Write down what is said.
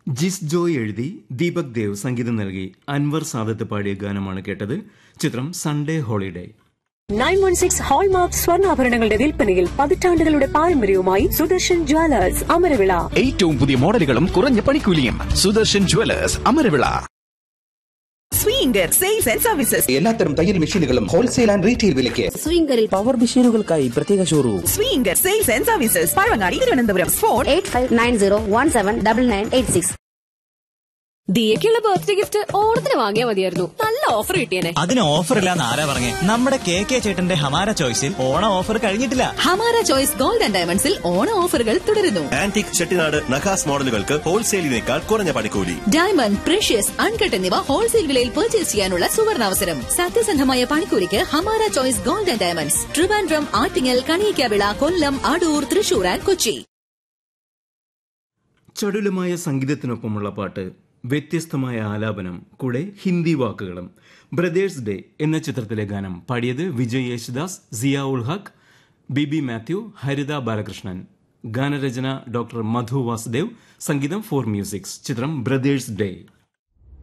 ജിസ് ജോയ് എഴുതി ദീപക് ദേവ് സംഗീതം നൽകി അൻവർ സാദത്ത് പാടിയ ഗാനമാണ് കേട്ടത് ചിത്രം Sunday holiday nine one six hallmark സ്വർണ്ണാഭരണങ്ങളുടെ വിൽപ്പനയിൽ പതിറ്റാണ്ടുകളുടെ പാരമ്പര്യവുമായി സുദർശൻ ജ്വല്ലേഴ്സ് അമരവിള ഏറ്റവും പുതിയ മോഡലുകളും കുറഞ്ഞ പണിക്കൂലിയും Sudarshan jewellers Amaravila Swinger sales and services എല്ലാത്തരം തയ്യൽ മെഷീനുകളും ഹോൾസെയിൽ ആൻഡ് റീറ്റെയിൽ വിലയ്ക്ക് സ്വിംഗറിൽ പവർ മെഷീനുകൾക്കായി പ്രത്യേക showroom Swinger sales and services Pazhavangadi Thiruvananthapuram phone eight five nine zero one seven double nine eight six ദിയക്കുള്ള ബർത്ത്ഡേ ഗിഫ്റ്റ് ഓണത്തിന് വാങ്ങിയാൽ മതിയായിരുന്നു നല്ല ഓഫർ കിട്ടിയേനെ അതിന് ഓഫർ ഇല്ലാന്ന് ആരാ പറഞ്ഞേ നമ്മുടെ കെ കെ ചേട്ടന്റെ ഹമാര ചോയ്സിൽ ഓണം ഓഫർ കഴിഞ്ഞിട്ടില്ല ഹമാര ചോയ്സ് ഗോൾഡ് ആൻഡ് ഡയമണ്ട്സിൽ ഓണ ഓഫറുകൾ തുടരുന്നു ആന്റിക് ചെട്ടിനാട് നഖാസ് മോഡലുകൾക്ക് ഹോൾസെയിലിനേക്കാൾ കുറഞ്ഞ പണിക്കൂലി ഡയമണ്ട് പ്രഷ്യസ് അൺകട്ട് എന്നിവ ഹോൾസെയിൽ വിലയിൽ പർച്ചേസ് ചെയ്യാനുള്ള സുവർണാവസരം സത്യസന്ധമായ പണിക്കൂലിക്ക് Hamara choice gold and diamonds Trivandrum Attingal Kaniyikkavila Kollam Adoor Thrissur and Kochi ചടുലമായ സംഗീതത്തിനൊപ്പമുള്ള പാട്ട് വ്യത്യസ്തമായ ആലാപനം കൂടെ ഹിന്ദി വാക്കുകളും ബ്രദേഴ്സ് ഡേ എന്ന ചിത്രത്തിലെ ഗാനം പാടിയത് വിജയ് യേശുദാസ് സിയ ഉൾ ഹക്ക് ബിബി മാത്യു ഹരിത ബാലകൃഷ്ണൻ ഗാനരചന ഡോക്ടർ മധു വാസുദേവ് സംഗീതം ഫോർ മ്യൂസിക്സ് ചിത്രം ബ്രദേഴ്സ് ഡേ